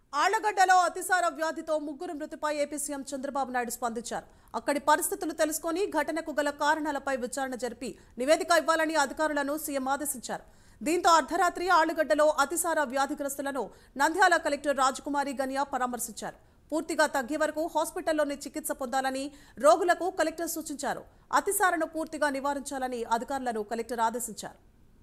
ఆళ్లగడ్డలో అతిసార వ్యాధితో ముగ్గురు మృతిపై ఏపీ సీఎం చంద్రబాబు నాయుడు స్పందించారు అక్కడి పరిస్థితులు తెలుసుకొని ఘటనకు గల కారణాలపై విచారణ జరిపి నివేదిక ఇవ్వాలని అధికారులను సీఎం ఆదేశించారు దీంతో అర్ధరాత్రి ఆళ్లగడ్డలో అతిసార వ్యాధిగ్రస్తులను నంద్యాల కలెక్టర్ రాజకుమారి గనియా పరామర్శించారు పూర్తిగా తగ్గే వరకు హాస్పిటల్లోనే చికిత్స పొందాలని రోగులకు కలెక్టర్ సూచించారు అతిసారను పూర్తిగా నివారించాలని అధికారులను కలెక్టర్ ఆదేశించారు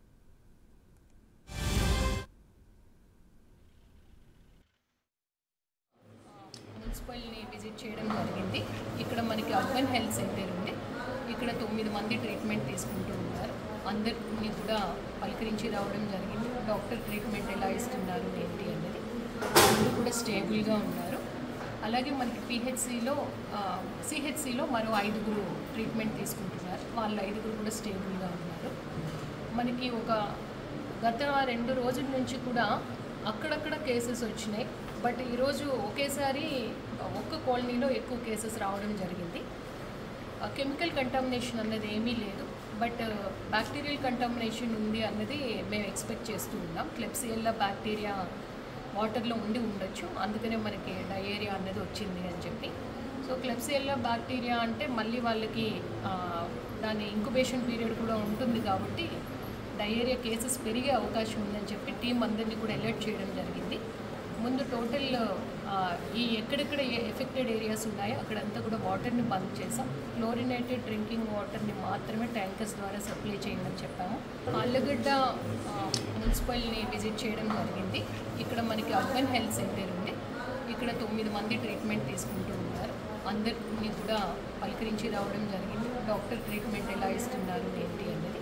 మున్సిపల్ని విజిట్ చేయడం జరిగింది ఇక్కడ మనకి అర్బన్ హెల్త్ సెంటర్ ఉంది ఇక్కడ తొమ్మిది మంది ట్రీట్మెంట్ తీసుకుంటూ ఉన్నారు అందరిని కూడా పలకరించి రావడం జరిగింది డాక్టర్ ట్రీట్మెంట్ ఎలా ఇస్తున్నారు ఏంటి అన్నది అందరూ కూడా స్టేబుల్గా ఉన్నారు అలాగే మనకి పిహెచ్సిలో సిహెచ్సిలో మరో ఐదుగురు ట్రీట్మెంట్ తీసుకుంటున్నారు వాళ్ళ ఐదుగురు కూడా స్టేబుల్గా ఉన్నారు మనకి ఒక గత రెండు రోజుల నుంచి కూడా అక్కడక్కడ కేసెస్ వచ్చినాయి బట్ ఈరోజు ఒకేసారి ఒక్క కాలనీలో ఎక్కువ కేసెస్ రావడం జరిగింది కెమికల్ కంటామినేషన్ అన్నది ఏమీ లేదు బట్ బ్యాక్టీరియల్ కంటామినేషన్ ఉంది అన్నది మేము ఎక్స్పెక్ట్ చేస్తూ ఉన్నాం క్లెప్సియల్లా బ్యాక్టీరియా వాటర్లో ఉండి ఉండొచ్చు అందుకనే మనకి డయేరియా అన్నది వచ్చింది అని చెప్పి సో క్లెప్సియల్లా బ్యాక్టీరియా అంటే మళ్ళీ వాళ్ళకి ఆ, దాని ఇంక్యుబేషన్ పీరియడ్ కూడా ఉంటుంది కాబట్టి డయేరియా కేసెస్ పెరిగే అవకాశం ఉందని చెప్పి టీం అందరినీ కూడా అలర్ట్ చేయడం జరిగింది ముందు టోటల్ ఆ, ఈ ఎక్కడెక్కడ ఏ ఎఫెక్టెడ్ ఏరియాస్ ఉన్నాయో అక్కడంతా కూడా వాటర్ని బంద్ చేసాం క్లోరినేటెడ్ డ్రింకింగ్ వాటర్ని మాత్రమే ట్యాంకర్స్ ద్వారా సప్లై చేయమని చెప్పాము ఆళ్ళగడ్డ ఆ, మున్సిపల్ని విజిట్ చేయడం జరిగింది ఇక్కడ మనకి అర్బన్ హెల్త్ సెంటర్ ఉంది ఇక్కడ తొమ్మిది మంది ట్రీట్మెంట్ తీసుకుంటూ ఉన్నారు అందరిని కూడా పలకరించి రావడం జరిగింది డాక్టర్ ట్రీట్మెంట్ ఎలా ఇస్తున్నారు ఏంటి అన్నది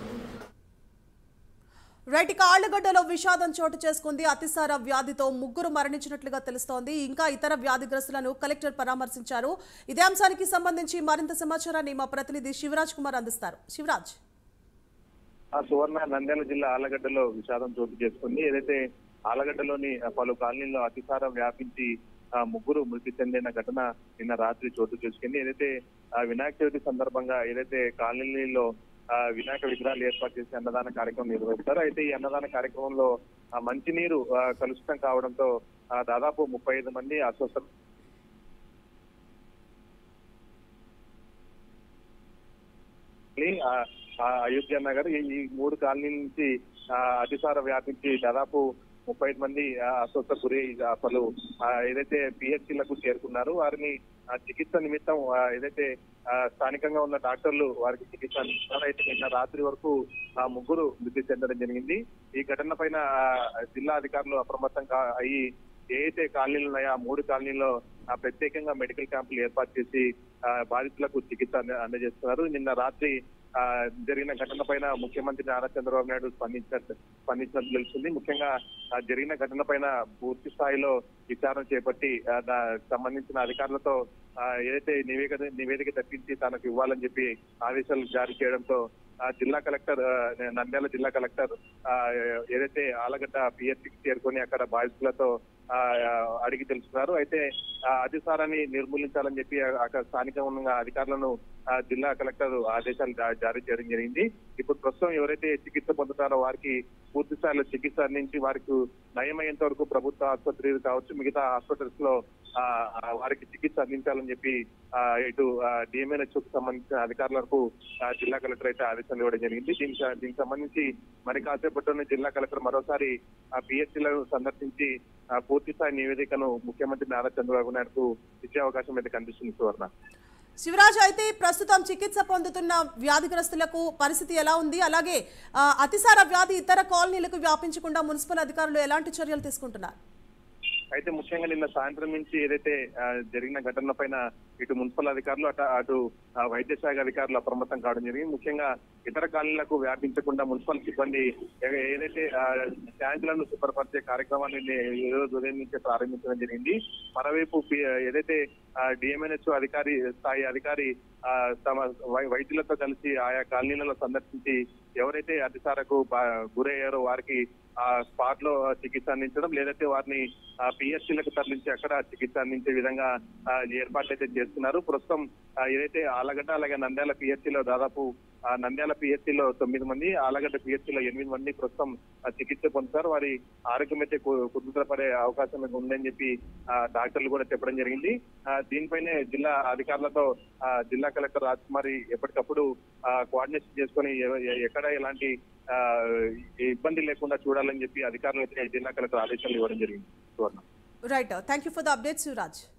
రైట్ ఇక ఆళ్లగడ్డలో విషాదం చోటు చేసుకుంది అతిసార వ్యాధితో ముగ్గురు మరణించినట్లుగా తెలుస్తోంది ఇంకా ఇతర వ్యాధిగ్రస్తులను కలెక్టర్ పరామర్శించారు ఇదే అంశానికి సంబంధించి మరింత సమాచారాన్ని మా ప్రతినిధి శివరాజ్ కుమార్ అందిస్తారు శివరాజ్ ఆ సువర్ణ నంద్యాల జిల్లా ఆలగడ్డలో విషాదం చోటు చేసుకుంది ఏదైతే ఆలగడ్డలోని పలు కాలనీల్లో అతిసారం వ్యాపించి ఆ ముగ్గురు మృతి చెందిన ఘటన నిన్న రాత్రి చోటు చేసుకుంది ఏదైతే ఆ వినాయక చవితి సందర్భంగా ఏదైతే కాలనీలో ఆ వినాయక విగ్రహాలు ఏర్పాటు చేసి అన్నదాన కార్యక్రమం నిర్వహిస్తారు అయితే ఈ అన్నదాన కార్యక్రమంలో ఆ మంచినీరు ఆ, కలుషితం కావడంతో ఆ, దాదాపు ముప్పై ఐదు మంది అస్వస్థ ఆ, ఆ అయోధ్య నగర్ ఈ ఈ మూడు కాలనీల నుంచి ఆ, అతిసార వ్యాపించి దాదాపు ముప్పై ఐదు మంది ఆ, అస్వస్థ గురి ఆ, పలు ఆ, ఏదైతే పిహెచ్సిలకు చేరుకున్నారు వారిని ఆ, చికిత్స నిమిత్తం ఆ, ఏదైతే ఆ, స్థానికంగా ఉన్న డాక్టర్లు వారికి చికిత్స అందిస్తున్నారు అయితే నిన్న రాత్రి వరకు ఆ ముగ్గురు మృతి చెందడం జరిగింది ఈ ఘటన పైన ఆ, జిల్లా అధికారులు అప్రమత్తం కా అయ్యి ఏ అయితే కాలనీలు ఉన్నాయో ఆ మూడు కాలనీలో ఆ, ప్రత్యేకంగా మెడికల్ క్యాంపులు ఏర్పాటు చేసి ఆ, బాధితులకు చికిత్స అంద- అందజేస్తున్నారు నిన్న రాత్రి ఆ, జరిగిన ఘటన పైన ముఖ్యమంత్రి నారా చంద్రబాబు నాయుడు స్పందించినట్టు స్పందించినట్టు తెలుస్తుంది ముఖ్యంగా ఆ, జరిగిన ఘటన పైన పూర్తి స్థాయిలో విచారణ చేపట్టి ఆ, దా- సంబంధించిన అధికారులతో ఆ, ఏదైతే నివేదిక నివేదిక తెప్పించి తనకు ఇవ్వాలని చెప్పి ఆదేశాలు జారీ చేయడంతో ఆ, జిల్లా కలెక్టర్ ఆ, నంద్యాల జిల్లా కలెక్టర్ ఆ, ఏదైతే ఆలగడ్డ పిఎస్సికి చేరుకొని అక్కడ బాధితులతో ఆ, అడిగి తెలుసుకున్నారు అయితే ఆ, అతిసారాన్ని నిర్మూలించాలని చెప్పి అక్కడ స్థానికంగా ఉన్న అధికారులను ఆ, జిల్లా కలెక్టర్ ఆదేశాలు జా- జారీ చేయడం జరిగింది ఇప్పుడు ప్రస్తుతం ఎవరైతే చికిత్స పొందుతారో వారికి పూర్తి స్థాయిలో చికిత్స అందించి వారికి నయమయ్యేంత వరకు ప్రభుత్వ ఆసుపత్రులు కావచ్చు మిగతా హాస్పిటల్స్ లో ఆ, ఆ, వారికి చికిత్స అందించాలని చెప్పి ఆ, ఇటు డిఎంఎన్హెచ్కి సంబంధించిన అధికారులకు ఆ, జిల్లా కలెక్టర్ అయితే ఆదేశాలు ఇవ్వడం జరిగింది దీనికి దీనికి సంబంధించి మరి కాసేపట్లోనే జిల్లా కలెక్టర్ మరోసారి ఆ పిహెచ్సిలను సందర్శించి ఆ, పూర్తి స్థాయి నివేదికను ముఖ్యమంత్రి నారా చంద్రబాబు నాయుడుకు ఇచ్చే అవకాశం అయితే కనిపిస్తుంది సువర్ణ శివరాజ్ అయితే ప్రస్తుతం చికిత్స పొందుతున్న వ్యాధిగ్రస్తులకు పరిస్థితి ఎలా ఉంది అలాగే ఆ, అతిసార వ్యాధి ఇతర కాలనీలకు వ్యాపించకుండా మున్సిపల్ అధికారులు ఎలాంటి చర్యలు తీసుకుంటున్నారు అయితే ముఖ్యంగా నిన్న సాయంత్రం నుంచి ఏదైతే ఆ, జరిగిన ఘటన పైన ఇటు మున్సిపల్ అధికారులు అట అటు ఆ, వైద్య శాఖ అధికారులు అప్రమత్తం కావడం జరిగింది ముఖ్యంగా ఇతర కాలనీలకు వ్యాపించకుండా మున్సిపల్ సిబ్బంది ఏ- ఏదైతే ఆ, ట్యాంకులను శుభ్రపరిచే కార్యక్రమాన్ని నే- ఈ రోజు ఉదయం నుంచే ప్రారంభించడం జరిగింది మరోవైపు పి- ఏదైతే డిఎంఎన్హెచ్ అధికారి స్థాయి అధికారి ఆ, తమ వై- వైద్యులతో కలిసి ఆయా కాలనీలలో సందర్శించి ఎవరైతే అతిసారకు బా- గురయ్యారో వారికి ఆ స్పాట్ లో చికిత్స అందించడం లేదంటే వారిని పిహెచ్సిలకు తరలించి అక్కడ చికిత్స అందించే విధంగా ఆ, ఏర్పాట్లు అయితే చేస్తున్నారు ప్రస్తుతం ఆ, ఏదైతే ఆలగడ్డ అలాగే నంద్యాల పిహెచ్సిలో దాదాపు ఆ, నంద్యాల పిహెచ్సిలో తొమ్మిది మంది ఆలగడ్డ పిహెచ్సిలో ఎనిమిది మంది ప్రస్తుతం ఆ, చికిత్స పొందుతారు వారి ఆరోగ్యం అయితే కు- కుదుటపడే అవకాశం ఉందని చెప్పి ఆ, డాక్టర్లు కూడా చెప్పడం జరిగింది ఆ, దీనిపైనే జిల్లా అధికారులతో ఆ, జిల్లా కలెక్టర్ రాజ్కుమారి ఎప్పటికప్పుడు కోఆర్డినేషన్ చేసుకొని ఎవ- ఎ- ఎక్కడ ఎలాంటి ఆ, ఇబ్బంది లేకుండా చూడాలని చెప్పి అధికారులు అయితే జిల్లా కలెక్టర్ ఆదేశాలు ఇవ్వడం జరిగింది Suvarna right thank you for the updates Yuvraj